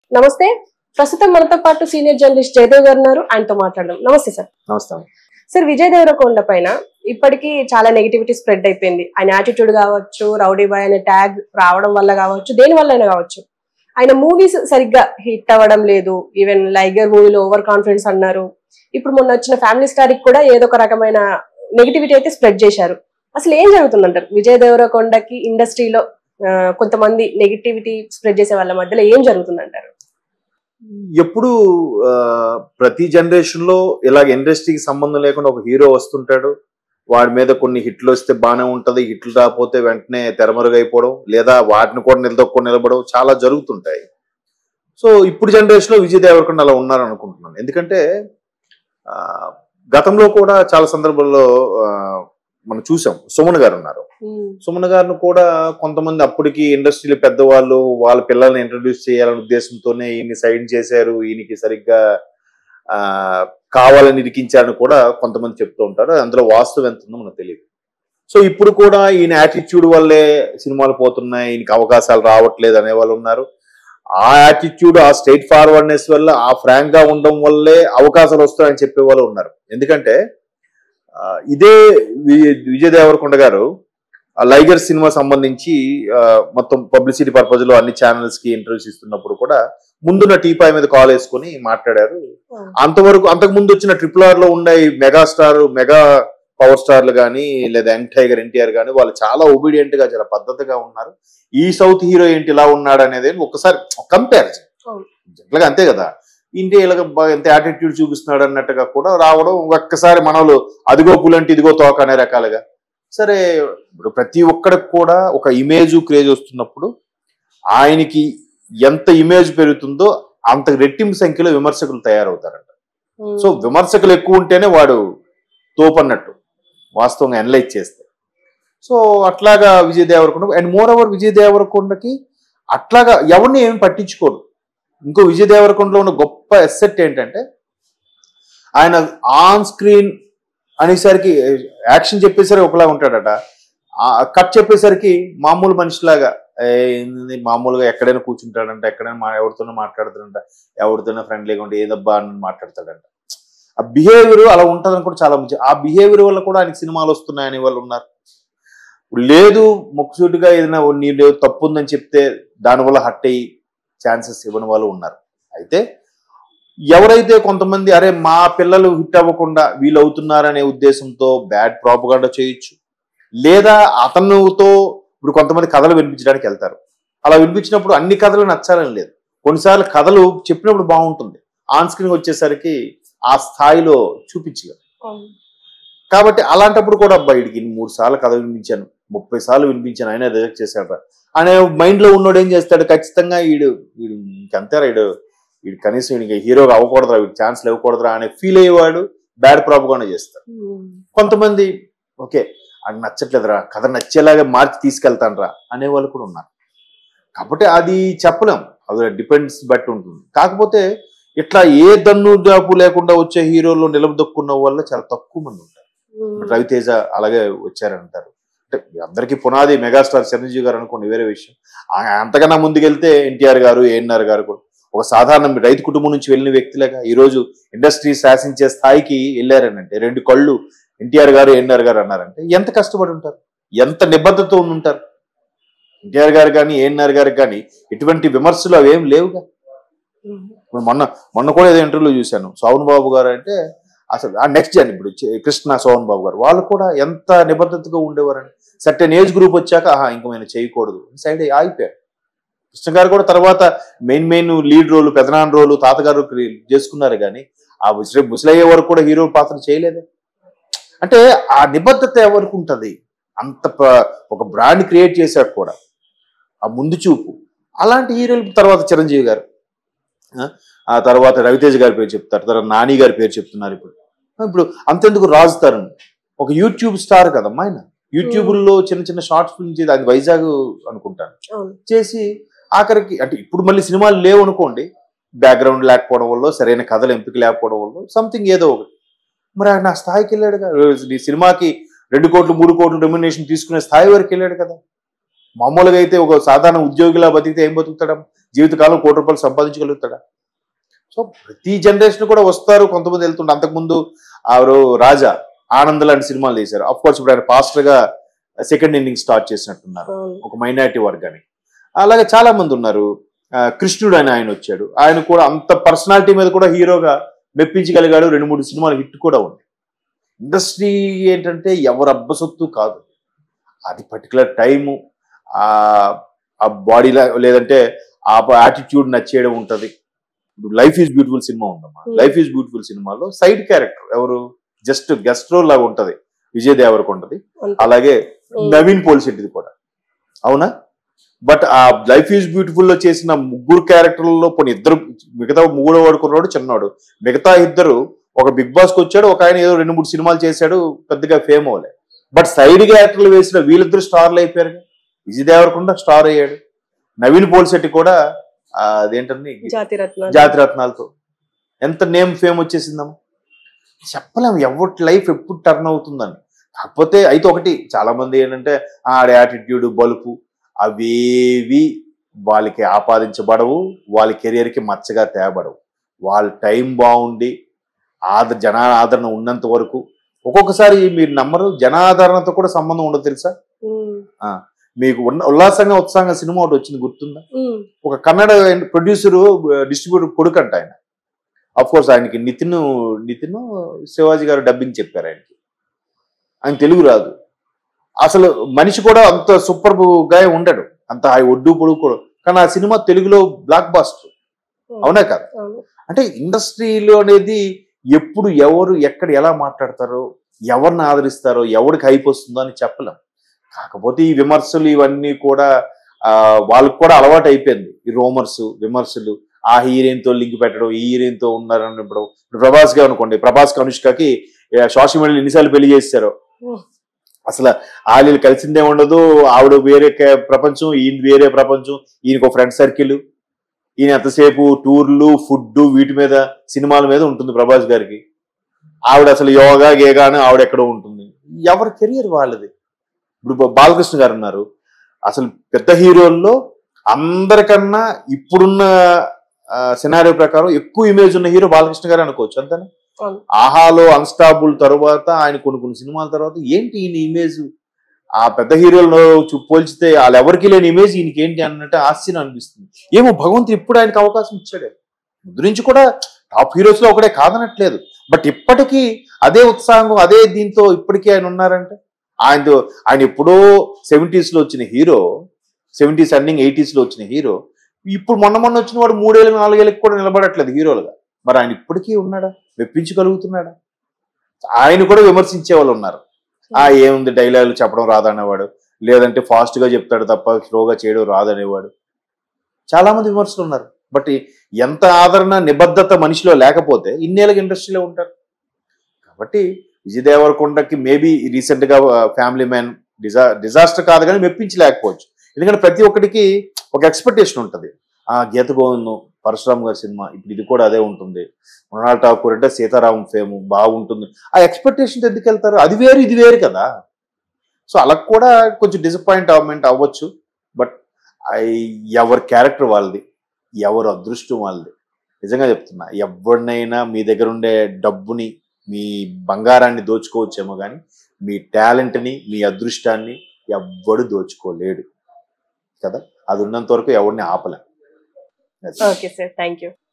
నమస్తే ప్రస్తుతం మనతో పాటు సీనియర్ జర్నలిస్ట్ జయదేవ్ గారు ఉన్నారు ఆయనతో మాట్లాడదాం నమస్తే సార్ నమస్తే సార్ విజయ్ దేవరకొండ పైన ఇప్పటికీ చాలా నెగిటివిటీ స్ప్రెడ్ అయిపోయింది ఆయన యాటిట్యూడ్ కావచ్చు రౌడీ బాయ్ అనే ట్యాగ్ రావడం వల్ల కావచ్చు దేని వల్ల కావచ్చు ఆయన మూవీస్ సరిగ్గా హిట్ అవ్వడం లేదు ఈవెన్ లైగర్ మూవీలో ఓవర్ కాన్ఫిడెన్స్ అన్నారు ఇప్పుడు మొన్న వచ్చిన ఫ్యామిలీ స్టార్కి కూడా ఏదో ఒక రకమైన నెగిటివిటీ అయితే స్ప్రెడ్ చేశారు అసలు ఏం జరుగుతుందంటారు విజయ్ దేవరకొండకి ఇండస్ట్రీలో ఆ, కొంతమంది నెగిటివిటీ స్ప్రెడ్ చేసే వాళ్ళ మధ్యలో ఏం జరుగుతుందంటారు ఎప్పుడు ఆ, ప్రతి జనరేషన్ లో ఇలాగ ఇండస్ట్రీకి సంబంధం లేకుండా ఒక హీరో వస్తుంటాడు వాడి మీద కొన్ని హిట్లు వస్తే బాగానే ఉంటది హిట్లు రాకపోతే వెంటనే తెరమరుగైపోవడం లేదా వాటిని కూడా నిలదొక్కుని నిలబడడం చాలా జరుగుతుంటాయి సో ఇప్పుడు జనరేషన్ లో విజయ్ దేవరకొండ అలా ఉన్నారు అనుకుంటున్నాను ఎందుకంటే ఆ, గతంలో కూడా చాలా సందర్భాల్లో ఆ, మనం చూసాం సుమన్ గారు ఉన్నారు సుమన్ గారిని కూడా కొంతమంది అప్పటికి ఇండస్ట్రీలో పెద్దవాళ్ళు వాళ్ళ పిల్లల్ని ఇంట్రడ్యూస్ చేయాలనే ఉద్దేశంతోనే ఈయన్ని సైడ్ చేశారు ఈయనకి సరిగ్గా ఆ కావాలని ఇరికించారని కూడా కొంతమంది చెప్తూ ఉంటారు అందులో వాస్తవం ఎంత ఉందో మనకు తెలియదు సో ఇప్పుడు కూడా ఈయన యాటిట్యూడ్ వల్లే సినిమాలు పోతున్నాయి ఈయనకి అవకాశాలు రావట్లేదు అనే వాళ్ళు ఉన్నారు ఆ యాటిట్యూడ్ ఆ స్ట్రైట్ ఫార్వర్డ్నెస్ వల్ల ఆ ఫ్రాంక్ గా ఉండడం వల్లే అవకాశాలు వస్తాయని చెప్పే వాళ్ళు ఉన్నారు ఎందుకంటే ఆ, ఇదే వి- విజయ్ దేవరకొండ గారు ఆ లైగర్ సినిమా సంబంధించి ఆ, మొత్తం పబ్లిసిటీ పర్పస్ లో అన్ని ఛానల్స్ కి ఇంటర్వ్యూస్ ఇస్తున్నప్పుడు కూడా ముందున్న టీపాయ్ మీద కాల్ వేసుకొని మాట్లాడారు అంతవరకు అంతకు ముందు వచ్చిన ట్రిపుల్ ఆర్ లో ఉన్న ఈ మెగా స్టార్ మెగా పవర్ స్టార్లు కానీ లేదా యంగ్ టైగర్ ఎన్టీఆర్ కానీ వాళ్ళు చాలా ఒబీడియంట్ గా చాలా పద్ధతిగా ఉన్నారు ఈ సౌత్ హీరో ఏంటి ఇలా ఉన్నాడు అనేది ఒకసారి కంపారిజన్ అవును. జనరల్గా అంతే కదా ఇంటి ఇలాగ బా- ఎంత యాటిట్యూడ్ చూపిస్తున్నాడు అన్నట్టుగా కూడా రావడం ఒక్కసారి మనలు అదిగో పులంటి ఇదిగో తోక అనే రకాలుగా సరే ఇప్పుడు ప్రతి ఒక్కడికి కూడా ఒక ఇమేజ్ క్రేజ్ వస్తున్నప్పుడు ఆయనకి ఎంత ఇమేజ్ పెరుగుతుందో అంత రెట్టింపు సంఖ్యలో విమర్శకులు తయారవుతారంట సో విమర్శకులు ఎక్కువ ఉంటేనే వాడు తోపన్నట్టు వాస్తవంగా అనలైజ్ చేస్తే సో అట్లాగా Vijay Devarakonda and moreover Vijay దేవరకొండకి అట్లాగా ఎవరిని ఏమి పట్టించుకోడు ఇంకో విజయ్ దేవరకొండలో ఉన్న గొప్ప ఎస్సెట్ ఏంటంటే ఆయన ఆన్ స్క్రీన్ అనేసరికి యాక్షన్ చెప్పేసరికి ఒకలా ఉంటాడట కట్ చెప్పేసరికి మామూలు మనిషిలాగా "ఏ, ఏంది మామూలుగా ఎక్కడైనా కూర్చుంటాడంట ఎక్కడైనా మా ఎవరితోనో మాట్లాడుతాడంట ఎవరితోనో ఫ్రెండ్లీగా ఉంటే ఏదబ్బా అని మాట్లాడతాడంట ఆ బిహేవియర్ అలా ఉంటుందని కూడా చాలా మంచి ఆ బిహేవియర్ వల్ల కూడా ఆయనకి సినిమాలు వస్తున్నాయని వాళ్ళు ఉన్నారు ఇప్పుడు లేదు ముక్కుసూటిగా ఏదైనా నీళ్ళు తప్పు ఉందని చెప్తే దానివల్ల హట్ అయ్యి ఛాన్సెస్ ఇవ్వని వాళ్ళు ఉన్నారు అయితే ఎవరైతే కొంతమంది అరే మా పిల్లలు హిట్ అవ్వకుండా వీళ్ళు అవుతున్నారనే ఉద్దేశంతో బ్యాడ్ ప్రాపగాండా చేయొచ్చు లేదా అతనుతో ఇప్పుడు కొంతమంది కథలు వినిపించడానికి వెళ్తారు అలా వినిపించినప్పుడు అన్ని కథలు నచ్చాలని లేదు కొన్నిసార్లు కథలు చెప్పినప్పుడు బాగుంటుంది ఆన్ స్క్రీన్ వచ్చేసరికి ఆ స్థాయిలో చూపించగలరు కాబట్టి అలాంటప్పుడు కూడా బయటికి మూడు సార్లు కథ వినిపించాను ముప్పై సార్లు వినిపించాను ఆయన రిజెక్ట్ చేశాడు అనే మైండ్ లో ఉన్నోడు ఏం చేస్తాడు ఖచ్చితంగా వీడు వీడు ఇంకంతేరా వీడు వీడు కనీసం వీడికి హీరోగా అవ్వకూడదురా వీడికి ఛాన్స్ ఇవ్వకూడదురా అనే ఫీల్ అయ్యేవాడు బ్యాడ్ ప్రాపగానే చేస్తాడు కొంతమంది ఓకే అది నచ్చట్లేదురా కథ నచ్చేలాగా మార్చి తీసుకెళ్తానరా అనేవాళ్ళు కూడా ఉన్నారు కాబట్టి అది చెప్పలేం అది డిపెండ్స్ బట్టి ఉంటుంది కాకపోతే ఇట్లా ఏ దన్ను జాపు లేకుండా వచ్చే హీరోలు నిలబదొక్కున్న వల్ల చాలా తక్కువ మంది ఉంటారు రవితేజ అలాగే వచ్చారంటారు అంటే అందరికీ పునాది మెగాస్టార్ చిరంజీవి గారు అనుకోండి వేరే విషయం ఆ- అంతకన్నా ముందుకెళ్తే ఎన్టీఆర్ గారు ఏఎన్ఆర్ గారు కూడా ఒక సాధారణ రైతు కుటుంబం నుంచి వెళ్ళిన వ్యక్తులుగా ఈ రోజు ఇండస్ట్రీ శాసించే స్థాయికి వెళ్ళారనంటే రెండు కళ్ళు ఎన్టీఆర్ గారు ఏఎన్ఆర్ గారు అన్నారంటే ఎంత కష్టపడి ఉంటారు ఎంత నిబద్ధత ఉండి ఉంటారు ఎన్టీఆర్ గారు కానీ ఏఎన్ఆర్ గారు కానీ ఎటువంటి విమర్శలు అవేం లేవుగా ఇప్పుడు మొన్న మొన్న కూడా ఏదో ఇంటర్వ్యూలో చూశాను సోహన్ బాబు గారు అంటే అసలు ఆ నెక్స్ట్ జన్ ఇప్పుడు చి- కృష్ణ సోహన్ బాబు గారు వాళ్ళు కూడా ఎంత నిబద్ధతగా ఉండేవారని సర్టెన్ ఏజ్ గ్రూప్ వచ్చాక ఆహా ఇంక మేము చేయకూడదు సైడ్ ఆగిపోయారు కృష్ణ గారు కూడా తర్వాత మెయిన్ మెయిన్ లీడ్ రోల్ పెదనాన్న రోలు తాతగారు క్రి- చేసుకున్నారు కానీ ఆ ముసలి ముసలయ్యే వరకు కూడా హీరో పాత్ర చేయలేదే అంటే ఆ నిబద్ధత ఎవరికి ఉంటది అంత ప- ఒక బ్రాండ్ క్రియేట్ చేశాక కూడా ఆ ముందు చూపు అలాంటి హీరోలు తర్వాత చిరంజీవి గారు ఆ, ఆ తర్వాత రవితేజ గారి పేరు చెప్తారు తర్వాత నాని గారి పేరు చెప్తున్నారు ఇప్పుడు ఇప్పుడు అంతెందుకు రాజు తరుణ్ ఒక యూట్యూబ్ స్టార్ కదమ్మా ఆయన యూట్యూబ్ లో చిన్న చిన్న షార్ట్ ఫిల్మ్ చేసి అది వైజాగ్ అనుకుంటాను అవును చేసి ఆఖరికి అంటే ఇప్పుడు మళ్ళీ సినిమాలు లేవు అనుకోండి బ్యాక్గ్రౌండ్ లేకపోవడం వల్ల సరైన కథలు ఎంపిక లేకపోవడం వల్ల సంథింగ్ ఏదో ఒకటి మరి ఆయన ఆ స్థాయికి వెళ్ళాడుగా ఈ సినిమాకి రెండు కోట్లు మూడు కోట్లు రెమ్యునేషన్ తీసుకునే స్థాయి వరకు వెళ్ళాడు కదా మామూలుగా అయితే ఒక సాధారణ ఉద్యోగిలా బతికితే ఏం బతుకుతాడు జీవితకాలం కోటి రూపాయలు సంపాదించగలుగుతాడా సో ప్రతి జనరేషన్ కూడా వస్తారు కొంతమంది వెళ్తుండే అంతకుముందు ఆరు రాజా ఆనంద్ లాంటి సినిమాలు తీశారు అఫ్ కోర్స్ ఇప్పుడు ఆయన పాస్టర్ గా సెకండ్ ఇన్నింగ్ స్టార్ట్ చేసినట్టున్నారు అవును. ఒక మైనారిటీ వర్గానికి అలాగే చాలా మంది ఉన్నారు ఆ, కృష్ణుడు అని ఆయన వచ్చాడు ఆయన కూడా అంత పర్సనాలిటీ మీద కూడా హీరోగా మెప్పించగలిగాడు రెండు మూడు సినిమాలు హిట్ కూడా ఉంది ఇండస్ట్రీ ఏంటంటే ఎవరు అబ్బసొత్తు కాదు అది పర్టికులర్ టైము ఆ బాడీలా లేదంటే ఆ యాటిట్యూడ్ నచ్చేయడం ఉంటది ఇప్పుడు లైఫ్ ఈజ్ బ్యూటిఫుల్ సినిమా ఉందమ్మా Hmm. లైఫ్ ఈజ్ బ్యూటిఫుల్ సినిమాలో సైడ్ క్యారెక్టర్ ఎవరు జస్ట్ గెస్ట్ రోల్ లాగా ఉంటది విజయ్ దేవరకొండది అంతే. అలాగే ఉమ్. నవీన్ పోలిశెట్టిది కూడా అవునా బట్ ఆ లైఫ్ ఈజ్ బ్యూటిఫుల్ లో చేసిన ముగ్గురు క్యారెక్టర్లలో కొన్ని ఇద్దరు మిగతా మూడో వాడుకున్నాడు చిన్నవాడు మిగతా ఇద్దరు ఒక బిగ్ బాస్ కి వచ్చాడు ఒక ఆయన ఏదో రెండు మూడు సినిమాలు చేశాడు పెద్దగా ఫేమ్ అవ్వలే బట్ సైడ్ క్యారెక్టర్లు వేసిన వీళ్ళిద్దరు స్టార్లు అయిపోయారు విజయ్ దేవరకొండ స్టార్ అయ్యాడు నవీన్ పోలిశెట్టి కూడా ఆ, అదేంటని జాతి రత్నాలు జాతి రత్నాలతో ఎంత నేమ్ ఫేమ్ వచ్చేసిందమ్మా చెప్పలేం ఎవరి లైఫ్ ఎప్పుడు టర్న్ అవుతుందని కాకపోతే అయితే ఒకటి చాలా మంది ఏంటంటే ఆ, ఆడ యాటిట్యూడ్ బలుపు అవేవి వాళ్ళకి ఆపాదించబడవు వాళ్ళ కెరియర్కి మచ్చగా తేబడవు వాళ్ళ టైం బాగుండి ఆద జన ఆదరణ ఉన్నంత వరకు ఒక్కొక్కసారి మీరు నమ్మరు జనాదరణతో కూడా సంబంధం ఉండదు తెలుసా ఉమ్. మీకు ఉన్న ఉల్లాసంగా ఉత్సాహంగా సినిమా ఒకటి వచ్చింది గుర్తుందా ఉమ్. ఒక కన్నడ ప్రొడ్యూసర్ డిస్ట్రిబ్యూటర్ కొడుకు అంట ఆయన అఫ్ కోర్స్ ఆయనకి నితిన్ నితిన్ శివాజీ గారు డబ్బింగ్ చెప్పారు ఆయనకి ఆయన తెలుగు రాదు అసలు మనిషి కూడా అంత సూపర్ గా ఉండడు అంత హై ఒడ్డు పొడుగు కూడా కానీ ఆ సినిమా తెలుగులో బ్లాక్ బాస్టర్ అవునా కాదు అవును. అంటే ఇండస్ట్రీలో అనేది ఎప్పుడు ఎవరు ఎక్కడ ఎలా మాట్లాడతారో ఎవరిని ఆదరిస్తారో ఎవరికి హైప్ వస్తుందో అని చెప్పలేం కాకపోతే ఈ విమర్శలు ఇవన్నీ కూడా ఆ, వాళ్ళకి కూడా అలవాటు అయిపోయింది ఈ రోమర్స్ విమర్శలు ఆ హీరోయిన్ తో లింక్ పెట్టడం ఈ హీరోయిన్ తో ఉన్నారని ఇప్పుడు ఇప్పుడు ప్రభాస్ గా అనుకోండి ప్రభాస్ కి అనుష్కకి సోషల్ మీడియాలో ఎన్నిసార్లు పెళ్లి చేశారు ఉమ్. అసలు వాళ్ళు కలిసిందే ఉండదు ఆవిడ వేరే కే- ప్రపంచం ఈయన వేరే ప్రపంచం ఈయనకు ఫ్రెండ్ సర్కిల్ ఈయన ఎంతసేపు టూర్లు ఫుడ్ వీటి మీద సినిమాల మీద ఉంటుంది ప్రభాస్ గారికి ఆవిడ అసలు యోగా గేగా అని ఆవిడ ఎక్కడో ఉంటుంది ఎవరి కెరియర్ వాళ్ళది ఇప్పుడు బా- బాలకృష్ణ గారు ఉన్నారు అసలు పెద్ద హీరోల్లో అందరికన్నా ఇప్పుడున్న సినారియో ప్రకారం ఎక్కువ ఇమేజ్ ఉన్న హీరో బాలకృష్ణ గారు అనుకోవచ్చు అంతేనా అవును. ఆహాలో అన్స్టాబుల్ తర్వాత ఆయన కొన్ని కొన్ని సినిమాల తర్వాత ఏంటి ఈయన ఇమేజ్ ఆ పెద్ద హీరోలను చూ- పోల్చితే వాళ్ళు ఎవరికి లేని ఇమేజ్ ఈయనకి ఏంటి అన్నట్టు ఆశ్చర్యం అనిపిస్తుంది ఏమో భగవంతుడు ఇప్పుడు ఆయనకు అవకాశం ఇచ్చాడే ముందు నుంచి కూడా టాప్ హీరోస్ లో ఒకటే కాదనట్లేదు బట్ ఇప్పటికీ అదే ఉత్సాహం అదే దీంతో ఇప్పటికీ ఆయన ఉన్నారంటే ఆయనతో ఆయన ఎప్పుడో సెవెంటీస్ లో వచ్చిన హీరో సెవెంటీస్ ఎండింగ్ ఎయిటీస్ లో వచ్చిన హీరో ఇప్పుడు మొన్న మొన్న వచ్చిన వాడు మూడేళ్ళు నాలుగేళ్ళకి కూడా నిలబడట్లేదు హీరోలుగా మరి ఆయన ఇప్పటికీ ఉన్నాడా మెప్పించగలుగుతున్నాడా ఆయన కూడా విమర్శించే వాళ్ళు ఉన్నారు ఆ ఏముంది డైలాగులు చెప్పడం రాదనేవాడు లేదంటే ఫాస్ట్ గా చెప్తాడు తప్ప స్లోగా చేయడం రాదనేవాడు చాలా మంది విమర్శలు ఉన్నారు బట్ ఎంత ఆదరణ నిబద్ధత మనిషిలో లేకపోతే ఇన్నేళ్ళకి ఇండస్ట్రీలో ఉంటారు కాబట్టి విజయ్ దేవరకొండకి మేబీ రీసెంట్ గా ఫ్యామిలీ మ్యాన్ డిజా డిజాస్టర్ కాదు కానీ మెప్పించలేకపోవచ్చు ఎందుకంటే ప్రతి ఒక్కడికి ఒక ఎక్స్పెక్టేషన్ ఉంటుంది ఆ గీత గోవిందం పరశురామ్ గారి సినిమా ఇప్పుడు ఇది కూడా అదే ఉంటుంది మృణాల్ ఠాకూర్ అంటే సీతారాం ఫేమ్ బాగుంటుంది ఆ ఎక్స్పెక్టేషన్ ఎందుకు వెళ్తారు అది వేరు ఇది వేరు కదా సో అలా కూడా కొంచెం డిసప్పాయింట్ అవ్వమెంట్ అవ్వచ్చు బట్ ఎవరి క్యారెక్టర్ వాళ్ళది ఎవరు అదృష్టం వాళ్ళది నిజంగా చెప్తున్నా ఎవరినైనా మీ దగ్గర ఉండే డబ్బుని మీ బంగారాన్ని దోచుకోవచ్చేమో కానీ మీ టాలెంట్ని మీ అదృష్టాన్ని ఎవ్వడు దోచుకోలేడు కదా అది ఉన్నంత వరకు ఎవరిని ఆపలేం ఓకే సార్ థ్యాంక్ యూ